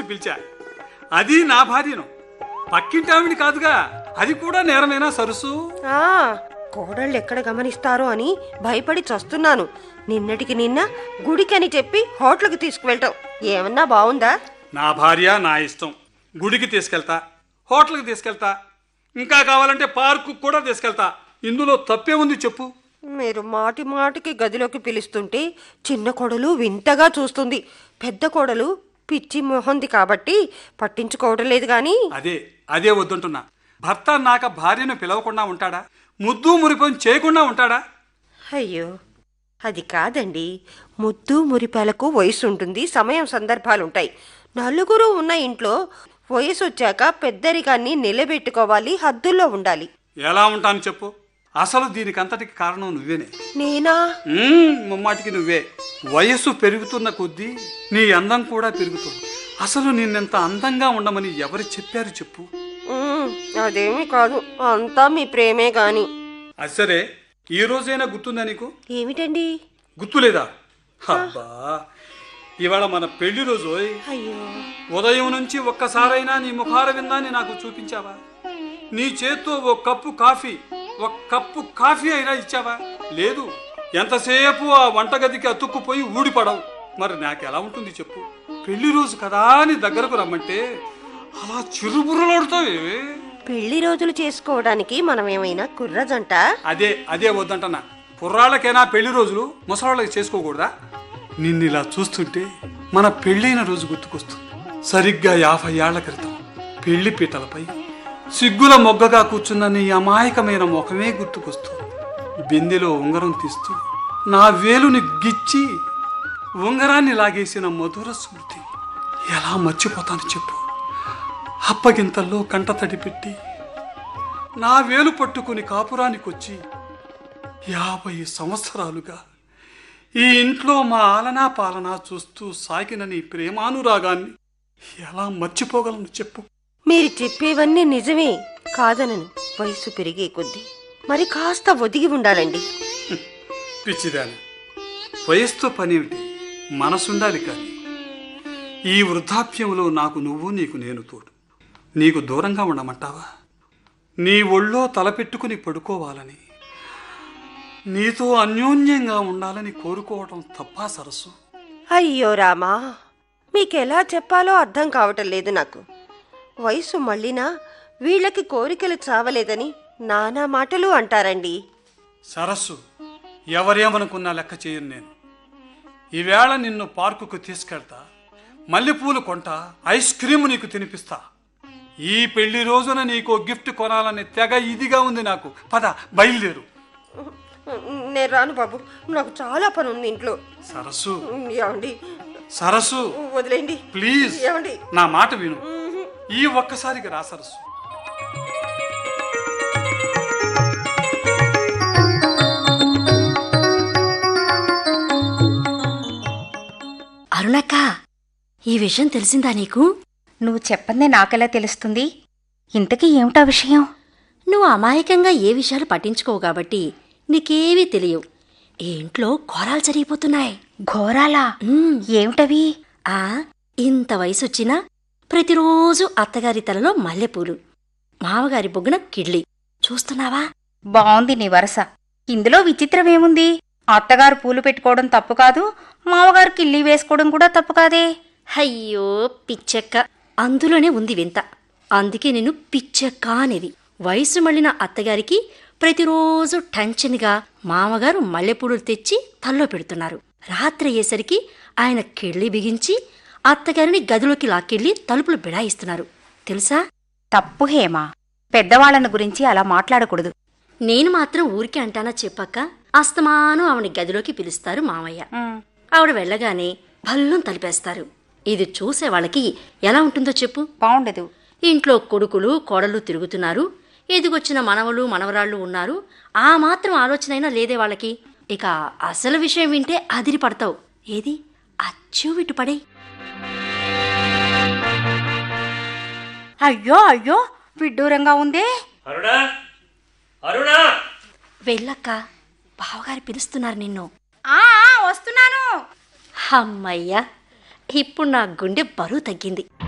పిలిచా అది నా భార్యను పక్కింటి ఆవిడ కాదుగా అది కూడా నేరమేనా సరసు ఆ కోడళ్ళు ఎక్కడ గమనిస్తారో అని భయపడి చస్తున్నాను నిన్నటికి నిన్న గుడికని చెప్పి హోటల్కి తీసుకువెళ్ళటం ఏమన్నా బాగుందా నా భార్య నా ఇష్టం గుడికి తీసుకెళ్తా హోటల్కి తీసుకెళ్తా ఇంకా కావాలంటే పార్కు కూడా తీసుకెళ్తా ఇందులో తప్పే ఉంది చెప్పు మీరు మాటి మాటికి గదిలోకి పిలుస్తుంటే చిన్న కోడలు వింతగా చూస్తుంది పెద్ద కోడలు పిచ్చి మొహంది కాబట్టి పట్టించుకోవడం లేదు గాని అదే అదే వద్దంటున్నా భర్త నాక భార్యను పిలవకుండా ఉంటాడా ముద్దు మురిపం చేయకుండా ఉంటాడా అయ్యో అది కాదండి ముద్దు మురిపాలకు వయసు ఉంటుంది సమయం సందర్భాలుంటాయి నలుగురు ఉన్న ఇంట్లో వయసు వచ్చాక పెద్దరికాన్ని నిలబెట్టుకోవాలి హద్దుల్లో ఉండాలి ఎలా ఉంటాను చెప్పు అసలు దీనికంతటికి కారణం నువ్వేనే నేనా మ్మ్, ముమ్మాటికి నువ్వే వయస్సు పెరుగుతున్న కొద్దీ నీ అందం కూడా పెరుగుతుంది అసలు నిన్నెంత అందంగా ఉండమని ఎవరు చెప్పారు చెప్పు ఉమ్, అదేమీ కాదు అంతా మీ ప్రేమే గాని అది సరే ఈ రోజైనా గుర్తుందా నీకు ఏమిటండి గుర్తులేదా అబ్బా ఇవాళ మన పెళ్లి రోజు ఓయ్. అయ్యో ఉదయం నుంచి ఒక్కసారైనా నీ ముఖార విందాన్ని నాకు చూపించావా నీ చేత్తో ఓ కప్పు కాఫీ ఒక కప్పు కాఫీ అయినా ఇచ్చావా లేదు ఎంతసేపు ఆ వంటగదికి అతుక్కుపోయి ఊడిపడవు మరి నాకెలా ఉంటుంది చెప్పు పెళ్లి రోజు కదా అని దగ్గరకు రమ్మంటే అలా చిరుబుర్రలాడుతావే పెళ్లి రోజులు చేసుకోవడానికి మనం ఏమైనా కుర్రజంట అదే అదే వద్దంటనా కుర్రాళ్ళకైనా పెళ్లి రోజులు ముసలాళ్ళకి చేసుకోకూడదా నిన్ను ఇలా చూస్తుంటే మన పెళ్ళైన రోజు గుర్తుకొస్తుంది సరిగ్గా యాభై ఏళ్ల క్రితం పెళ్లి పీటలపై సిగ్గుల మొగ్గగా కూర్చున్న నీ అమాయకమైన ముఖమే గుర్తుకొస్తుంది బిందెలో ఉంగరం తీస్తూ నా వేలుని గిచ్చి ఉంగరాన్ని లాగేసిన మధుర స్మృతి ఎలా మర్చిపోతాను చెప్పు అప్పగింతల్లో కంటతడి పెట్టి నా వేలు పట్టుకుని కాపురానికొచ్చి యాభై సంవత్సరాలుగా ఈ ఇంట్లో మా ఆలనా పాలనా చూస్తూ సాగిన నీ ప్రేమానురాగాన్ని ఎలా మర్చిపోగలను చెప్పు మీరు చెప్పేవన్నీ నిజమే కాదనను వయసు పెరిగే కొద్దీ మరి కాస్త ఒదిగి ఉండాలండి పిచ్చిదాని వయస్సుతో పనేమిటి మనసుండాలి కానీ ఈ వృద్ధాప్యంలో నాకు నువ్వు నీకు నేను తోడు నీకు దూరంగా ఉండమంటావా నీ ఒళ్ళో తలపెట్టుకుని పడుకోవాలని నీతో అన్యోన్యంగా ఉండాలని కోరుకోవటం తప్పా సరస్సు అయ్యో రామా మీకెలా చెప్పాలో అర్థం కావటం లేదు నాకు వయసు మళ్ళినా వీళ్ళకి కోరికలు చావలేదని నానా మాటలు అంటారండి సరస్సు ఎవరేమనుకున్నా లెక్క చేయను నేను ఈవేళ నిన్ను పార్కుకు తీసుకెళ్తా మల్లెపూలు కొంటా ఐస్ క్రీమ్ నీకు తినిపిస్తా ఈ పెళ్లి రోజున నీకు గిఫ్ట్ కొనాలని తెగ ఇదిగా ఉంది నాకు పద బయలుదేరు నేను రాను బాబు నాకు చాలా పని ఉంది ఇంట్లో సరస్సు ఏమండి సరస్సు వదిలేండి ప్లీజ్ ఏమండి నా మాట విను ఈ ఒక్కసారికి రా సరస్సు అరుణక్క ఈ విషయం తెలిసిందా నీకు నువ్వు చెప్పందే నాకెలా తెలుస్తుంది ఇంతకీ ఏమిటా విషయం నువ్వు అమాయకంగా ఏ విషయాలు పట్టించుకోవు కాబట్టి నీకేవీ తెలియవు ఈ ఇంట్లో ఘోరాలు జరిగిపోతున్నాయి ఘోరాలా ఉమ్, ఏమిటవి ఆ ఇంత వయసొచ్చినా ప్రతిరోజు అత్తగారి తలలో మల్లెపూలు మామగారి బొగ్గున కిడ్లీ చూస్తున్నావా బావుంది నీ వరస ఇందులో విచిత్రమేముంది అత్తగారు పూలు పెట్టుకోవడం తప్పు కాదు మామగారు కిల్లి వేసుకోవడం కూడా తప్పు కాదే అయ్యో పిచ్చెక్క అందులోనే ఉంది వింత అందుకే నేను పిచ్చెక్క అనేది వయసు మళ్ళిన అత్తగారికి ప్రతిరోజు టెన్షన్గా మామగారు మల్లెపూలు తెచ్చి తల్లో పెడుతున్నారు రాత్రి అయ్యేసరికి ఆయన కెళ్ళి బిగించి అత్తగారిని గదిలోకి లాక్కెళ్ళి తలుపులు బిడాయిస్తున్నారు తెలుసా తప్పు హేమా పెద్దవాళ్ళను గురించి అలా మాట్లాడకూడదు నేను మాత్రం ఊరికే అంటానా చెప్పక్క అస్తమానం ఆవిడ గదిలోకి పిలుస్తారు మామయ్య ఆవిడ వెళ్ళగానే భల్లం తలిపేస్తారు ఇది చూసే వాళ్ళకి ఎలా ఉంటుందో చెప్పు బావుండదు ఇంట్లో కొడుకులు కోడలు తిరుగుతున్నారు ఎదిగొచ్చిన మనవలు మనవరాళ్ళు ఉన్నారు ఆ మాత్రం ఆలోచనైనా లేదే వాళ్ళకి ఇక అసలు విషయం వింటే అదిరి పడతావు ఏది అచ్చు విటు పడే అయ్యో అయ్యో విడ్డూరంగా ఉందే అరుణా అరుణా వెళ్ళక్క బావగారు పిలుస్తున్నారు నిన్ను ఆ ఆ, వస్తున్నాను అమ్మయ్యా ఇప్పుడు నా గుండె బరువు తగ్గింది